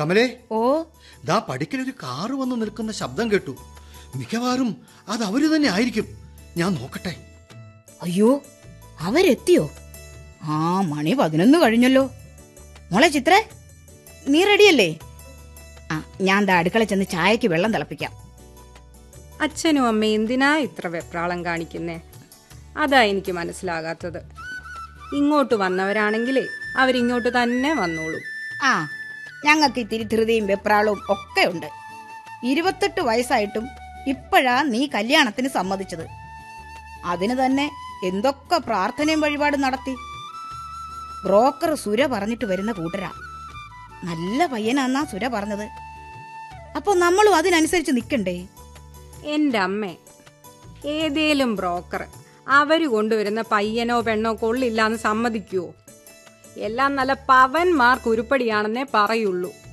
കമലേ ഓ ദാ പടിക്കലൊരു കാറ് വന്ന് നിൽക്കുന്ന ശബ്ദം കേട്ടു മിക്കവാറും അത് അവര് തന്നെ ആയിരിക്കും ഞാൻ നോക്കട്ടെ അയ്യോ അവരെത്തിയോ ആ മണി പതിനൊന്ന് കഴിഞ്ഞല്ലോ മോളെ ചിത്രേ നീ റെഡിയല്ലേ ആ ഞാൻ ദാ അടുക്കള ചെന്ന് ചായക്ക് വെള്ളം തിളപ്പിക്കാം അച്ഛനും അമ്മയും എന്തിനാ ഇത്ര വെപ്രാളം കാണിക്കുന്നേ അതാ എനിക്ക് മനസ്സിലാകാത്തത് ഇങ്ങോട്ട് വന്നവരാണെങ്കിലേ അവരിങ്ങോട്ട് തന്നെ വന്നോളൂ ആ ഞങ്ങൾക്ക് ഇത്തിരി ധൃതിയും വെപ്രാളവും ഒക്കെ ഉണ്ട് ഇരുപത്തെട്ട് വയസ്സായിട്ടും ഇപ്പോഴാ നീ കല്യാണത്തിന് സമ്മതിച്ചത് അതിന് തന്നെ എന്തൊക്കെ പ്രാർത്ഥനയും വഴിപാടും നടത്തി ബ്രോക്കർ സുര പറഞ്ഞിട്ട് വരുന്ന കൂട്ടരാ നല്ല പയ്യനാന്നാ സുര പറഞ്ഞത് അപ്പൊ നമ്മളും അതിനനുസരിച്ച് നിൽക്കണ്ടേ എൻ്റെ അമ്മേ ഏതേലും ബ്രോക്കർ അവർ കൊണ്ടുവരുന്ന പയ്യനോ പെണ്ണോ കൊള്ളില്ലാന്ന് സമ്മതിക്കുവോ എല്ലാം നല്ല പവന്മാർക്ക് ഉരുപ്പടിയാണെന്നേ പറയുള്ളൂ